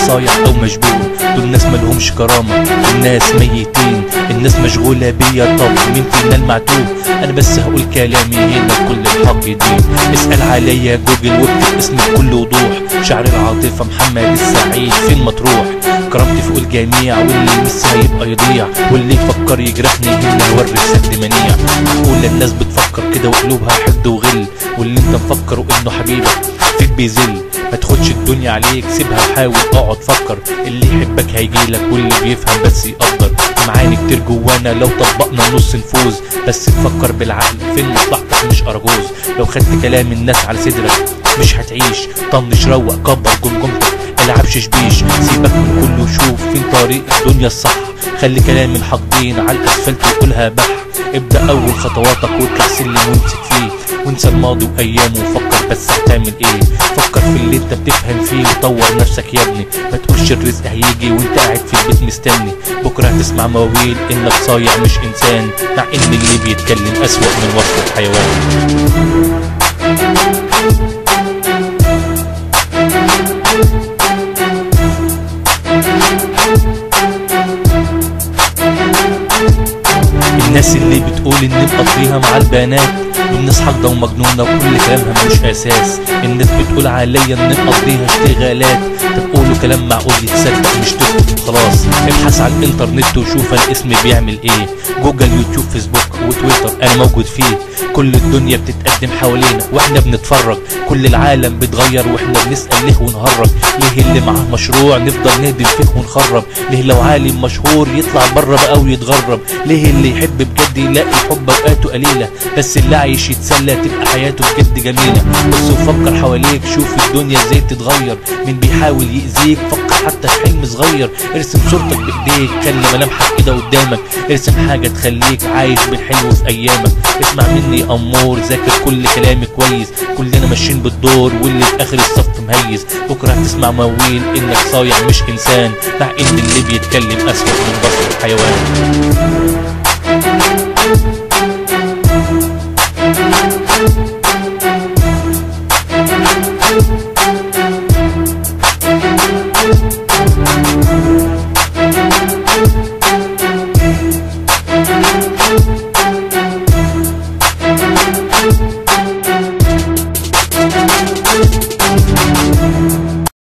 صايع او مشبوه دول ناس ملهمش كرامة الناس ميتين الناس مشغولة بيا طب مين فينا المعتوه انا بس هقول كلامي هنا كل الحق دين اسأل عليا جوجل واكتب اسمي بكل وضوح شعر العاطفة محمد السعيد فين مطروح كرامتي فوق الجميع واللي لسه هيبقى يضيع واللي يفكر يجرحني هنا يورث سد منيع كل الناس بتفكر كده وقلوبها حقد وغل واللي انت مفكره انه حبيبك فيك بيذل ما تاخدش الدنيا عليك سيبها وحاول اقعد فكر اللي يحبك هيجيلك واللي بيفهم بس يقدر معاني كتير جوانا لو طبقنا النص نفوز بس تفكر بالعقل فين مصلحتك مش ارجوز لو خدت كلام الناس على صدرك مش هتعيش طنش روق كبر جمجمتك العب ششبيش سيبك من كله وشوف فين طريق الدنيا الصح خلي كلام الحاقدين على الاسفلت وقولها بح ابدا اول خطواتك واطلع سلم وامسك فيه وانسى الماضي وايامه وفكر بس هتعمل ايه فكر في اللي انت بتفهم فيه وطور نفسك يا ابني ما تقولش الرزق هيجي وانت قاعد في البيت مستني بكره هتسمع مواويل انك صايع مش انسان مع ان اللي بيتكلم اسوأ من وصف الحيوان الناس اللي بتقول ان مقضيها مع البنات والناس حاقدة ومجنونة وكل كلامها ملوش اساس الناس بتقول عليا ان مقضيها اشتغالات طب قولوا كلام معقول يتصدق مش تكتب خلاص ابحث على الانترنت وشوف الاسم بيعمل ايه جوجل يوتيوب فيسبوك وتويتر انا موجود فيه كل الدنيا بتتقدم حوالينا واحنا بنتفرج كل العالم بيتغير واحنا بنسأل ليه ونهرج ليه اللي معاه مشروع نفضل نهدم فيه ونخرب ليه لو عالم مشهور يطلع بره بقى ويتغرب ليه اللي يحب بجد يلاقي حب اوقاته قليله بس اللي عايش يتسلى تبقى حياته بجد جميله بص وفكر حواليك شوف الدنيا ازاي تتغير مين بيحاول يأذيك فكر حتى في حلم صغير ارسم صورتك بايديك خلي ملامحك كده قدامك ارسم حاجه تخليك عايش بالحلو في ايامك اسمع مني يا امور ذاكر كل كلامي كويس كلنا ماشيين بالدور واللي في اخر الصف مهيز بكره هتسمع مواويل انك صايع مش انسان مع ان اللي بيتكلم اسوأ من بصر الحيوان Thank you.